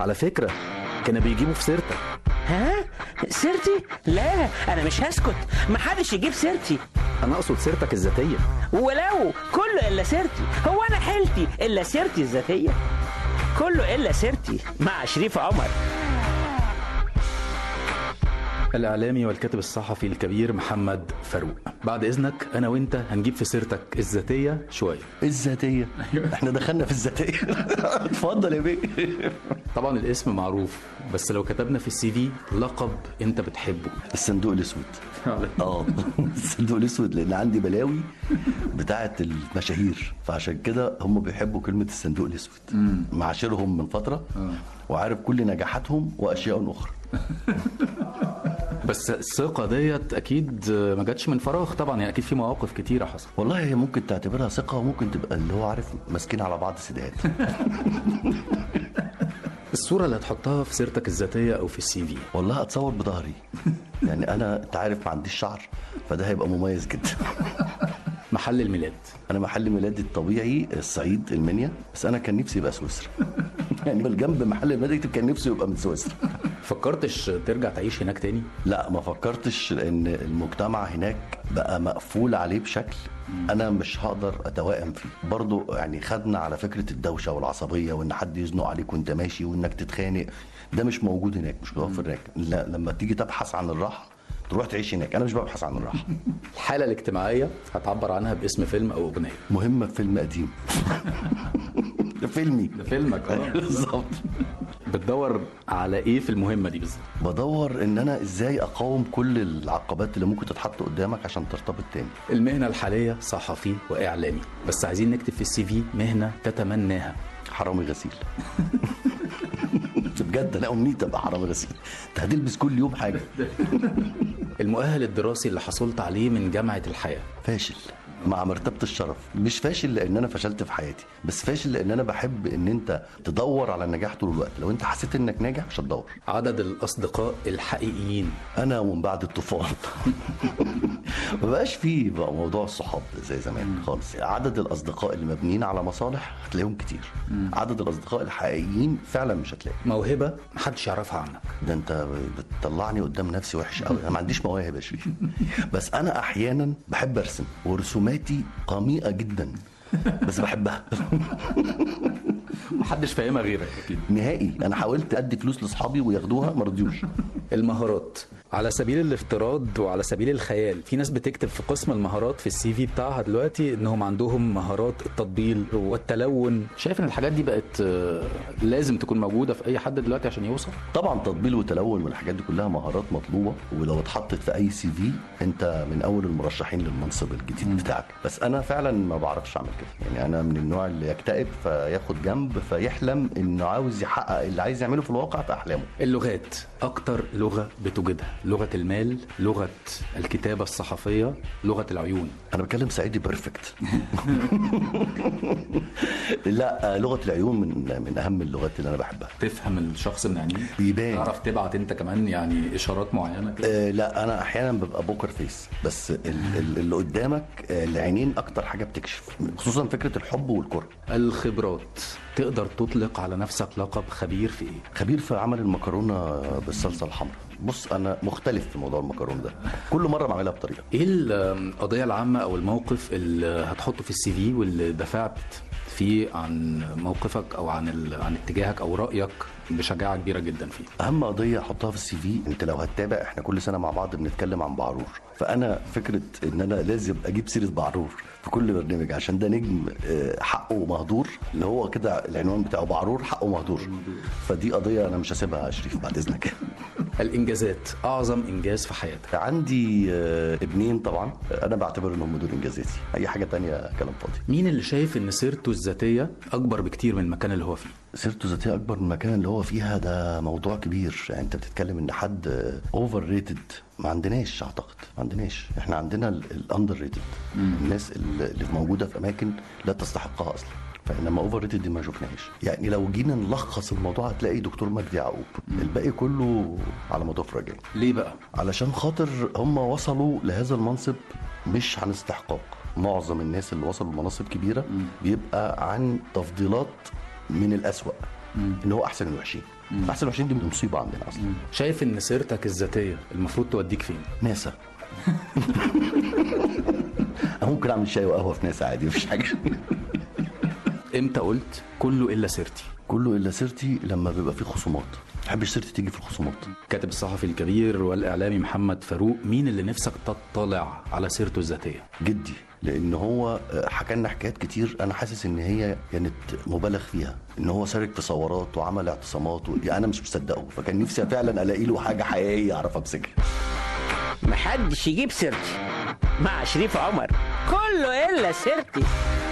على فكره كانوا بيجيبوا في سيرتك ها سيرتي لا انا مش هسكت محدش يجيب سيرتي انا اقصد سيرتك الذاتيه ولو كله الا سيرتي هو انا حيلتي الا سيرتي الذاتيه كله الا سيرتي مع شريف عمر الاعلامي والكاتب الصحفي الكبير محمد فاروق بعد اذنك انا وانت هنجيب في سيرتك الذاتيه شويه الذاتيه احنا دخلنا في الذاتيه اتفضل يا بيه طبعا الاسم معروف بس لو كتبنا في السي في لقب انت بتحبه الصندوق الاسود اه الصندوق الاسود لان عندي بلاوي بتاعه المشاهير فعشان كده هم بيحبوا كلمه الصندوق الاسود معاشرهم من فتره وعارف كل نجاحاتهم واشياء اخرى بس الثقه ديت اكيد ما جاتش من فراغ طبعا يعني اكيد في مواقف كتيره حصلت والله هي ممكن تعتبرها ثقه وممكن تبقى اللي هو عارف ماسكين على بعض سداد الصوره اللي هتحطها في سيرتك الذاتيه او في السي في والله اتصور بظهري يعني انا انت عارف ما عنديش شعر فده هيبقى مميز جدا محل الميلاد انا محل ميلادي الطبيعي الصعيد المنيا بس انا كان نفسي يبقى سويسرا يعني بالجنب محل الميلاد كان نفسي يبقى من سويسرا فكرتش ترجع تعيش هناك تاني لا ما فكرتش لان المجتمع هناك بقى مقفول عليه بشكل انا مش هقدر اتوائم فيه برضو يعني خدنا على فكره الدوشه والعصبيه وان حد يزنق عليك وانت ماشي وانك تتخانق ده مش موجود هناك مش متوفر هناك لا لما تيجي تبحث عن الراحه تروح تعيش هناك انا مش ببحث عن الراحه الحاله الاجتماعيه هتعبر عنها باسم فيلم او اغنيه مهمه في فيلم قديم ده فيلمي ده فيلمك اه بالظبط بتدور على ايه في المهمه دي بالظبط بدور ان انا ازاي اقاوم كل العقبات اللي ممكن تتحط قدامك عشان ترتبط تاني المهنه الحاليه صحفي واعلامي بس عايزين نكتب في السي في مهنه تتمناها حرامي غسيل بجد انا امنيتي ابقى حرامي غسيل انت هتلبس كل يوم حاجه المؤهل الدراسي اللي حصلت عليه من جامعه الحياه فاشل مع مرتبة الشرف مش فاشل لان انا فشلت في حياتي بس فاشل لان انا بحب ان انت تدور على النجاح طول الوقت لو انت حسيت انك ناجح مش هتدور عدد الاصدقاء الحقيقيين انا ومن بعد الطوفان ما بقاش فيه بقى موضوع الصحاب زي زمان خالص عدد الاصدقاء اللي مبنيين على مصالح هتلاقيهم كتير عدد الاصدقاء الحقيقيين فعلا مش هتلاقي موهبه محدش يعرفها عنك ده انت بتطلعني قدام نفسي وحش قوي انا ما عنديش مواهب يا شريف بس انا احيانا بحب ارسم ورسوماتي قميئه جدا بس بحبها محدش فاهمها غيرك اكيد نهائي انا حاولت ادي فلوس لاصحابي وياخدوها ما رضيوش المهارات على سبيل الافتراض وعلى سبيل الخيال في ناس بتكتب في قسم المهارات في السي في بتاعها دلوقتي انهم عندهم مهارات التطبيل والتلون شايف ان الحاجات دي بقت آه، لازم تكون موجوده في اي حد دلوقتي عشان يوصل طبعا تطبيل وتلون والحاجات دي كلها مهارات مطلوبه ولو اتحطت في اي سي في انت من اول المرشحين للمنصب الجديد بتاعك بس انا فعلا ما بعرفش اعمل كده يعني انا من النوع اللي يكتئب فياخد جنب فيحلم انه عاوز يحقق اللي عايز يعمله في الواقع في احلامه اللغات اكتر لغه بتوجدها لغه المال لغه الكتابه الصحفيه لغه العيون انا بتكلم صعيدي بيرفكت لا لغه العيون من من اهم اللغات اللي انا بحبها تفهم الشخص من عينيه بيبان. تعرف تبعت انت كمان يعني اشارات معينه كده آه لا انا احيانا ببقى بوكر فيس بس ال- ال- اللي قدامك آه، العينين اكتر حاجه بتكشف خصوصا فكره الحب والكره الخبرات تقدر تطلق على نفسك لقب خبير في ايه خبير في عمل المكرونه بالصلصه الحمراء بص انا مختلف في موضوع المكرونه ده كل مره بعملها بطريقه ايه القضيه العامه او الموقف اللي هتحطه في السي في واللي دفعت فيه عن موقفك او عن ال... عن اتجاهك او رايك بشجاعه كبيره جدا فيه اهم قضيه احطها في السي في انت لو هتتابع احنا كل سنه مع بعض بنتكلم عن بعرور فانا فكره ان انا لازم اجيب سيره بعرور في كل برنامج عشان ده نجم آه، حقه مهدور اللي هو كده العنوان بتاعه بعرور حقه مهدور فدي قضيه انا مش هسيبها يا شريف بعد اذنك الانجازات اعظم انجاز في حياتك عندي آه، ابنين طبعا انا بعتبر انهم دول انجازاتي اي حاجه تانية كلام فاضي مين اللي شايف ان سيرته الذاتيه اكبر بكتير من المكان اللي هو فيه سيرته ذاتيه اكبر من المكان اللي هو فيها ده موضوع كبير يعني انت بتتكلم ان حد اوفر ريتد ما عندناش اعتقد ما عندناش احنا عندنا الاندر ريتد الناس اللي اللي موجوده في اماكن لا تستحقها اصلا فانما اوفر ريتد دي ما شفناهاش يعني لو جينا نلخص الموضوع هتلاقي دكتور مجدي يعقوب الباقي كله على مضاف رجعي ليه بقى علشان خاطر هم وصلوا لهذا المنصب مش عن استحقاق معظم الناس اللي وصلوا لمناصب كبيره بيبقى عن تفضيلات من الأسوأ ان هو احسن من الوحشين بحث ال 20 دي مصيبه عندنا اصلا شايف ان سيرتك الذاتيه المفروض توديك فين ناسا أنا ممكن اعمل شاي وقهوه في ناسا عادي مفيش حاجه امتى قلت كله الا سيرتي كله الا سيرتي لما بيبقى فيه خصومات ما بحبش سيرتي تيجي في الخصومات كاتب الصحفي الكبير والاعلامي محمد فاروق مين اللي نفسك تطلع على سيرته الذاتيه جدي لان هو حكى لنا حكايات كتير انا حاسس ان هي كانت مبالغ فيها ان هو شارك في ثورات وعمل اعتصامات و... يعني انا مش مصدقه فكان نفسي فعلا الاقي له حاجه حقيقيه اعرف امسكها محدش يجيب سيرتي مع شريف عمر كله الا سيرتي